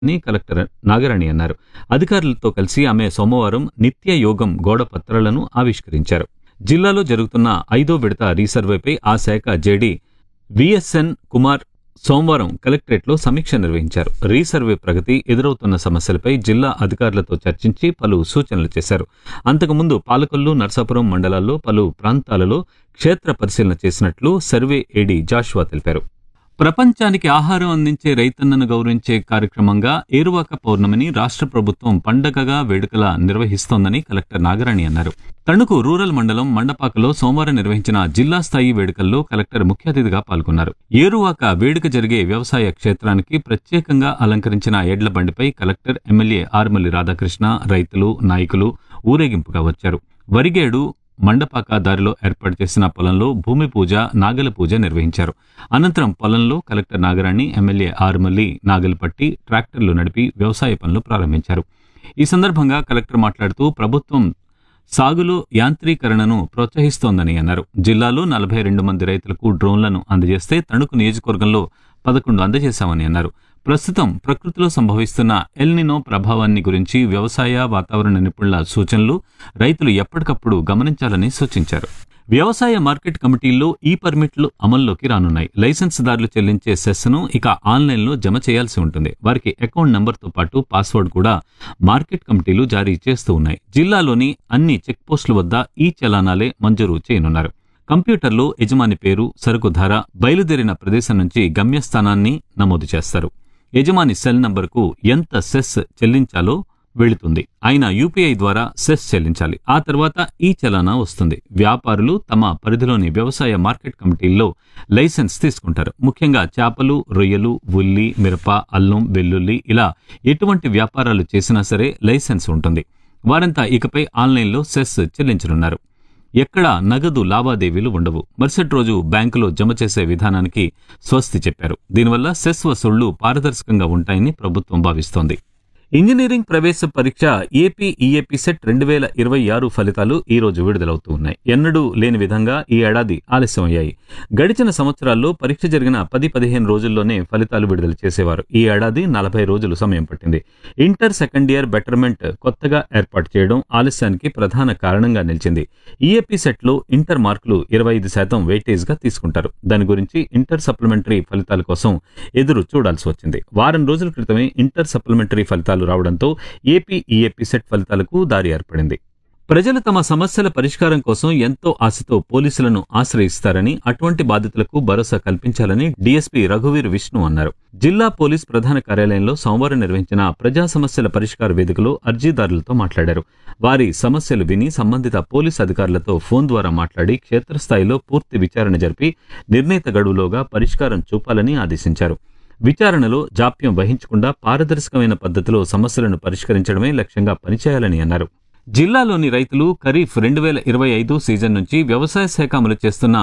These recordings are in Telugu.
అని కలెక్టర్ నాగరాణి అన్నారు అధికారులతో కలిసి ఆమె సోమవారం నిత్య యోగం గోడ పత్రాలను ఆవిష్కరించారు జిల్లాలో జరుగుతున్న ఐదో విడత రీసర్వేపై ఆ శాఖ జేడీ విఎస్ఎన్ కుమార్ సోమవారం కలెక్టరేట్లో సమీక్ష నిర్వహించారు రీసర్వే ప్రగతి ఎదురవుతున్న సమస్యలపై జిల్లా అధికారులతో చర్చించి పలు సూచనలు చేశారు అంతకుముందు పాలకొల్లు నర్సాపురం మండలాల్లో పలు ప్రాంతాలలో క్షేత్ర పరిశీలన చేసినట్లు సర్వే ఏడీ జాషువా తెలిపారు ప్రపంచానికి ఆహారం అందించే రైతన్నను గౌరవించే కార్యక్రమంగా ఏరువాక పౌర్ణమిని రాష్ట్ర ప్రభుత్వం పండగగా వేడుకలా నిర్వహిస్తోందని కలెక్టర్ నాగరాణి అన్నారు తణుకు రూరల్ మండలం మండపాకలో సోమవారం నిర్వహించిన జిల్లా స్థాయి వేడుకల్లో కలెక్టర్ ముఖ్య అతిథిగా పాల్గొన్నారు ఏరువాక వేడుక జరిగే వ్యవసాయ క్షేత్రానికి ప్రత్యేకంగా అలంకరించిన ఎడ్ల బండిపై కలెక్టర్ ఎమ్మెల్యే ఆర్మల్లి రాధాకృష్ణ రైతులు నాయకులు ఊరేగింపుగా వచ్చారు వరిగేడు మండపాక దారిలో ఏర్పాటు చేసిన పొలంలో భూమి పూజ నాగల పూజ నిర్వహించారు అనంతరం పొలంలో కలెక్టర్ నాగరాణి ఎమ్మెల్యే ఆరుమల్లి నాగలు పట్టి ట్రాక్టర్లు నడిపి వ్యవసాయ పనులు ప్రారంభించారు ఈ సందర్భంగా కలెక్టర్ మాట్లాడుతూ ప్రభుత్వం సాగులో యాంత్రీకరణను ప్రోత్సహిస్తోందని అన్నారు జిల్లాలో నలభై రెండు మంది రైతులకు డ్రోన్లను అందజేస్తే తణుకు నియోజకవర్గంలో పదకొండు అందజేశామని అన్నారు ప్రస్తుతం ప్రకృతిలో సంభవిస్తున్న ఎల్నినో ప్రభావాన్ని గురించి వ్యవసాయ వాతావరణ నిపుణుల సూచనలు రైతులు ఎప్పటికప్పుడు గమనించాలని సూచించారు వ్యవసాయ మార్కెట్ కమిటీల్లో ఈ పర్మిట్లు అమల్లోకి రానున్నాయి లైసెన్స్దారులు చెల్లించే సెస్ను ఇక ఆన్లైన్లో జమ చేయాల్సి ఉంటుంది వారికి అకౌంట్ నెంబర్తో పాటు పాస్వర్డ్ కూడా మార్కెట్ కమిటీలు జారీ చేస్తూ ఉన్నాయి జిల్లాలోని అన్ని చెక్ పోస్టుల వద్ద ఈ చలానాలే మంజూరు చేయనున్నారు కంప్యూటర్లో యజమాని పేరు సరుకు ధర బయలుదేరిన ప్రదేశం నుంచి గమ్యస్థానాన్ని నమోదు చేస్తారు యజమాని సెల్ నంబర్కు ఎంత సెస్ చెల్లించాలో వెళుతుంది ఆయన యూపీఐ ద్వారా సెస్ చెల్లించాలి ఆ తర్వాత ఈ చలానా వస్తుంది వ్యాపారులు తమ పరిధిలోని వ్యవసాయ మార్కెట్ కమిటీల్లో లైసెన్స్ తీసుకుంటారు ముఖ్యంగా చేపలు రొయ్యలు ఉల్లి మిరప అల్లం వెల్లుల్లి ఇలా ఎటువంటి వ్యాపారాలు చేసినా సరే లైసెన్స్ ఉంటుంది వారంతా ఇకపై ఆన్లైన్లో సెస్ చెల్లించనున్నారు ఎక్కడా నగదు లావాదేవీలు ఉండవు మరుసటి రోజు బ్యాంకులో జమ చేసే విధానానికి స్వస్తి చెప్పారు దీనివల్ల సెస్ వసూళ్లు పారదర్శకంగా ఉంటాయని ప్రభుత్వం భావిస్తోంది ఇంజనీరింగ్ ప్రవేశ పరీక్ష ఏపీ ఈఏపీ సెట్ రెండు వేల ఇరవై ఆరు ఫలితాలు ఈ రోజు విడుదలవుతూ ఉన్నాయి ఎన్నడూ లేని విధంగా ఈ ఏడాది ఆలస్యమయ్యాయి గడిచిన సంవత్సరాల్లో పరీక్ష జరిగిన పది పదిహేను రోజుల్లోనే ఫలితాలు విడుదల చేసేవారు ఈ ఏడాది నలభై రోజులు సమయం పట్టింది ఇంటర్ సెకండ్ ఇయర్ బెటర్మెంట్ కొత్తగా ఏర్పాటు చేయడం ఆలస్యానికి ప్రధాన కారణంగా నిలిచింది ఈఏపీ సెట్లో ఇంటర్ మార్కులు ఇరవై ఐదు శాతం వెయిటేజ్ గా తీసుకుంటారు దాని గురించి ఇంటర్ సప్లిమెంటరీ ఫలితాల కోసం ఎదురు చూడాల్సి వచ్చింది వారం రోజుల క్రితమే ఇంటర్ సప్లిమెంటరీ ఫలితాలు రావడంతో ఏపీ ఈఏపీ సెట్ ఫలితాలకు దారి ఏర్పడింది ప్రజలు తమ సమస్యల పరిష్కారం కోసం ఎంతో ఆశతో పోలీసులను ఆశ్రయిస్తారని అటువంటి బాధితులకు భరోసా కల్పించాలని డీఎస్పీ రఘువీర్ విష్ణు అన్నారు జిల్లా పోలీస్ ప్రధాన కార్యాలయంలో సోమవారం నిర్వహించిన ప్రజా సమస్యల పరిష్కార వేదికలో అర్జీదారులతో మాట్లాడారు వారి సమస్యలు విని సంబంధిత పోలీస్ అధికారులతో ఫోన్ ద్వారా మాట్లాడి క్షేత్రస్థాయిలో పూర్తి విచారణ జరిపి నిర్ణీత గడువులోగా పరిష్కారం చూపాలని ఆదేశించారు విచారణలో జాప్యం వహించకుండా పారదర్శకమైన పద్ధతిలో సమస్యలను పరిష్కరించడమే లక్ష్యంగా పనిచేయాలని అన్నారు జిల్లాలోని రైతులు ఖరీఫ్ రెండు వేల ఇరవై ఐదు సీజన్ నుంచి వ్యవసాయ శాఖ అమలు చేస్తున్న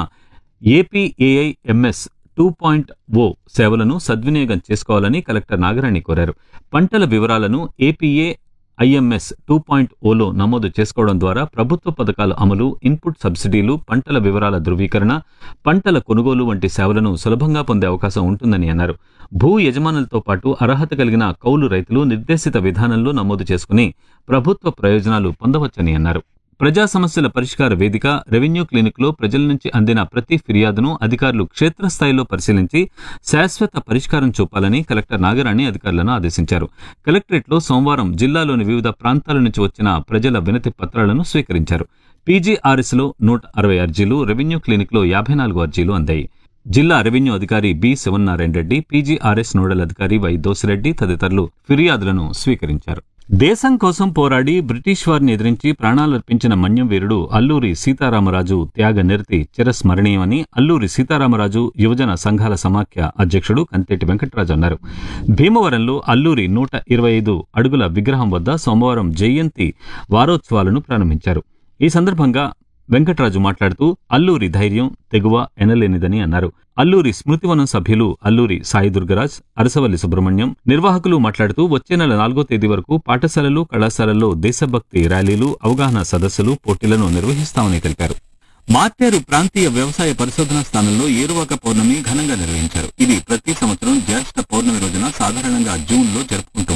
ఏపీఏఐఎంఎస్ టూ పాయింట్ ఓ సేవలను సద్వినియోగం చేసుకోవాలని కలెక్టర్ నాగరాణి కోరారు పంటల వివరాలను ఏపీఏ ఐఎంఎస్ టూ పాయింట్ ఓలో నమోదు చేసుకోవడం ద్వారా ప్రభుత్వ పథకాల అమలు ఇన్పుట్ సబ్సిడీలు పంటల వివరాల ధృవీకరణ పంటల కొనుగోలు వంటి సేవలను సులభంగా పొందే అవకాశం ఉంటుందని అన్నారు భూ యజమానులతో పాటు అర్హత కలిగిన కౌలు రైతులు నిర్దేశిత విధానంలో నమోదు చేసుకుని ప్రభుత్వ ప్రయోజనాలు పొందవచ్చని అన్నారు ప్రజా సమస్యల పరిష్కార వేదిక రెవెన్యూ క్లినిక్లో ప్రజల నుంచి అందిన ప్రతి ఫిర్యాదును అధికారులు క్షేత్రస్థాయిలో పరిశీలించి శాశ్వత పరిష్కారం చూపాలని కలెక్టర్ నాగరాణి అధికారులను ఆదేశించారు కలెక్టరేట్లో సోమవారం జిల్లాలోని వివిధ ప్రాంతాల నుంచి వచ్చిన ప్రజల వినతి పత్రాలను స్వీకరించారు పీజీఆర్ఎస్లో నూట అరవై అర్జీలు రెవెన్యూ క్లినిక్లో యాభై నాలుగు అర్జీలు అందాయి జిల్లా రెవెన్యూ అధికారి B Sivanarayana Reddy P G R S nodal అధికారి వై దోసిరెడ్డి తదితరులు ఫిర్యాదులను స్వీకరించారు దేశం కోసం పోరాడి బ్రిటిష్ వారిని ఎదిరించి ప్రాణాలర్పించిన మన్యం వీరుడు అల్లూరి సీతారామరాజు త్యాగ నిరతి చిరస్మరణీయమని అల్లూరి సీతారామరాజు యువజన సంఘాల సమాఖ్య అధ్యక్షుడు కంతేటి వెంకటరాజు అన్నారు భీమవరంలో అల్లూరి నూట ఇరవై ఐదు అడుగుల విగ్రహం వద్ద సోమవారం జయంతి వారోత్సవాలను ప్రారంభించారు ఈ సందర్భంగా వెంకటరాజు మాట్లాడుతూ అల్లూరి ధైర్యం తెగువ ఎనలేనిదని అన్నారు అల్లూరి స్మృతివనం సభ్యులు అల్లూరి సాయి దుర్గరాజ్ అరసవల్లి సుబ్రహ్మణ్యం నిర్వాహకులు మాట్లాడుతూ వచ్చే నెల నాలుగో తేదీ వరకు పాఠశాలలు కళాశాలల్లో దేశభక్తి ర్యాలీలు అవగాహన సదస్సులు పోటీలను నిర్వహిస్తామని తెలిపారు మార్టేరు ప్రాంతీయ వ్యవసాయ పరిశోధనా స్థానంలో ఏరువాక పౌర్ణమి ఘనంగా నిర్వహించారు ఇది ప్రతి సంవత్సరం జ్యేష్ఠ పౌర్ణమి రోజున సాధారణంగా జూన్ లో జరుపుకుంటూ